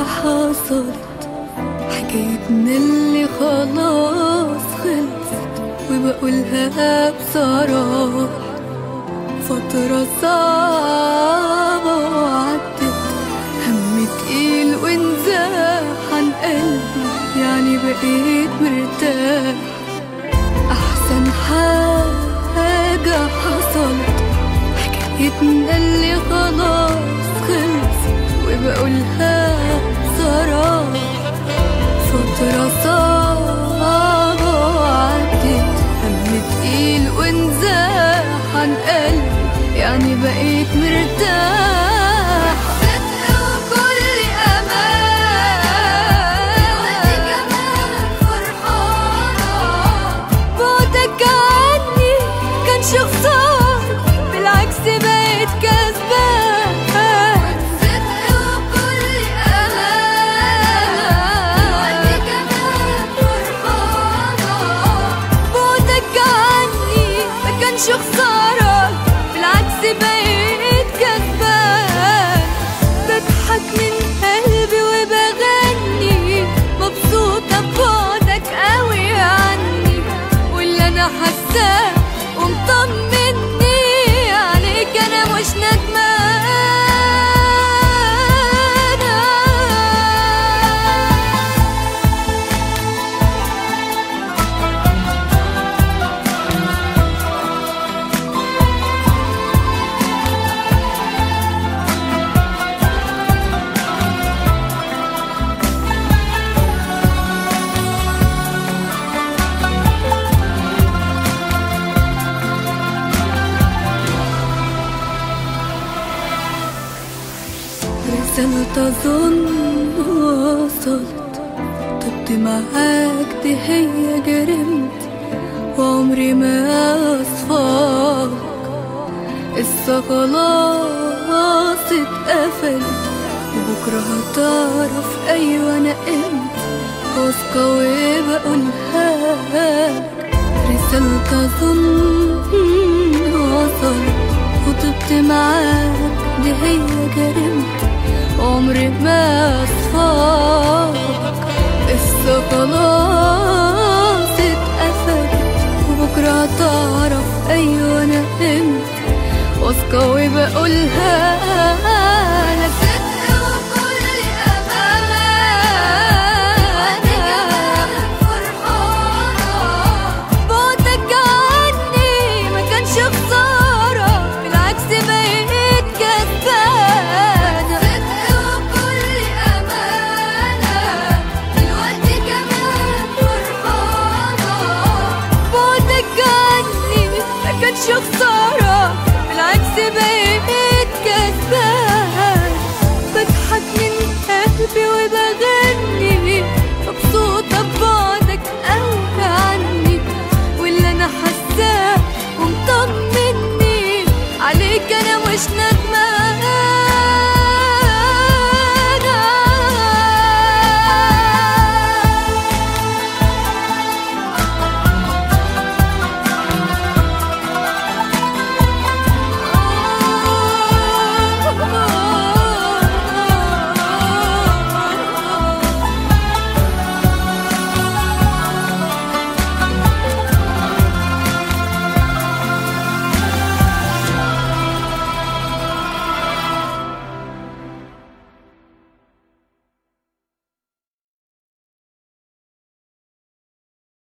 حصلت حكايتنا اللي خلاص خلصت وبقولها بصراحة فترة صعبة وعدت هم تقيل وانزاح عن قلبي يعني بقيت مرتاح أحسن حاجة حصلت حكايتنا اللي خلاص خلصت وبقولها بصراحة فترة صعبة وعدت هم تقيل وانزاح عن قلبي يعني بقيت مرتاح صدق وكل أمان بعدك عني كان شو خسارة بالعكس بقيت كسبان صدق وكل أمان بعدك عني ما كان شو خسارة بالعكس بقيت كسبان بضحك من قلبي وبغني مبسوطة ببعدك قوي عني واللي أنا حاساه ومطمني عليك أنا مش ندمانة رسالة أظن وصلت طبت معاك دي هي جرمتي وعمري ما أصفاك قصة خلاص اتقفلت وبكرة هتعرف أيوة أنا امتى واثقة وبقولها لك رسالة أظن وصلت وطبت معاك دي هي جرمتي عمري ما أصفاك قصة خلاص اتقفلت وبكرة هتعرف أيوة أنا امتى واثقة وبقولها لك صدق وكل أمانة بعدك عني ما كانش خسارة بالعكس بقيت كسبانة صدق وكل أمانة دلوقتي كمان فرحانة بعدك عني ما كانش خسارة بالعكس بقيت كسبان بضحك من قلبي وبغني مبسوطة ببعدك قوي عني واللي أنا حاساه ومطمني عليك أنا مش ندمانة